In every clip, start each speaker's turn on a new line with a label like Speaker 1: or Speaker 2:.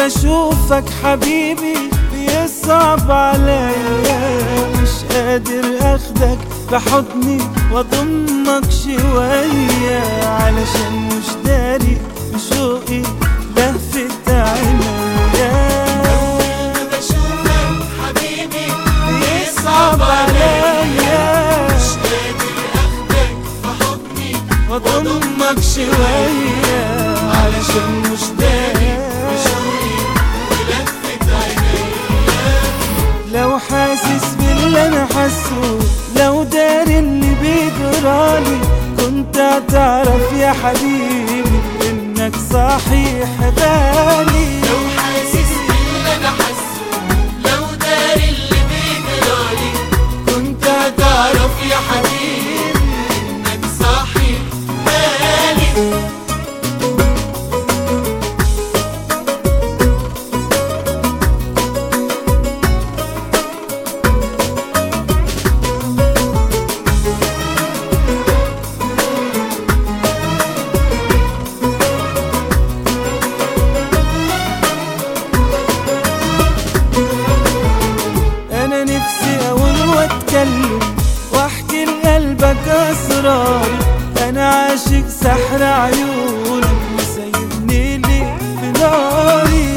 Speaker 1: بشوفك حبيبي بيصعب عليا مش قادر اخدك بحضني واضمك شوية علشان مش داري بشوقي لفت عينيا
Speaker 2: بشوفك حبيبي
Speaker 1: بيصعب عليا
Speaker 2: مش قادر اخدك بحضني
Speaker 1: واضمك شوية علشان مش داري
Speaker 2: بشوقي ولفت عينيا
Speaker 1: لو حاسس باللي انا حاسه لو داري اللي بيجرالي كنت هتعرف يا حبيبي انك صحيح غالي
Speaker 2: لو حاسس باللي انا حاسه لو داري اللي بيجرالي
Speaker 1: كنت هتعرف
Speaker 2: يا حبيبي انك صاحي بالي
Speaker 1: انا نفسي اقول واتكلم واحكي لقلبك اسراري انا عاشق سحر عيونك وسايبني ليه في ناري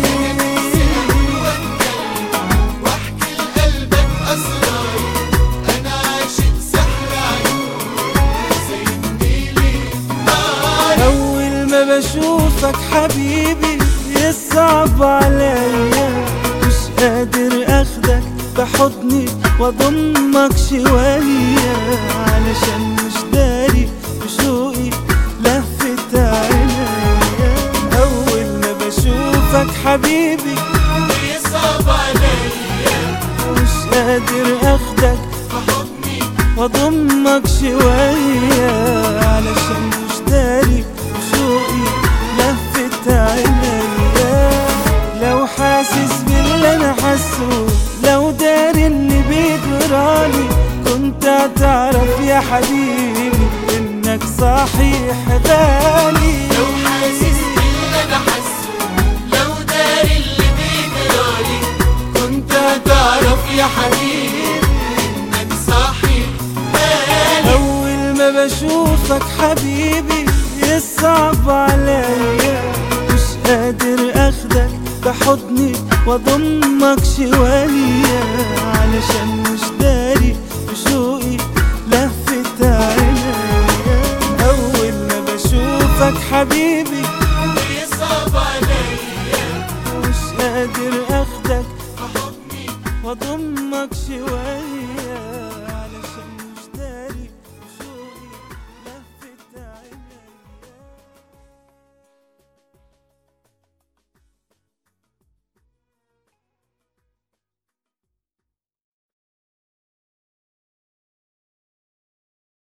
Speaker 2: واحكي لقلبك اسراري انا عاشق سحر عيونك سايبني ليه ناري
Speaker 1: اول ما بشوفك حبيبي يصعب عليا مش قادر اخدك بحضني واضمك شوية علشان مش داري بشوقي لفت عينيا اول ما بشوفك حبيبي
Speaker 2: بيصعب عليا
Speaker 1: مش قادر اخدك
Speaker 2: بحضني
Speaker 1: واضمك شوية علشان مش داري بشوقي لفت عينيا لو حاسس باللي انا حاسه لو داري اللي بيجرالي كنت هتعرف يا حبيبي انك صحيح غالي
Speaker 2: لو حاسس باللي انا حاسه لو داري اللي بيجرالي
Speaker 1: كنت هتعرف
Speaker 2: يا حبيبي انك صاحي بالي
Speaker 1: أول ما بشوفك حبيبي يصعب عليا مش قادر أخدك بحضني وأضمك شوية علشان مش داري بشوقي لفت عينيا أول ما بشوفك حبيبي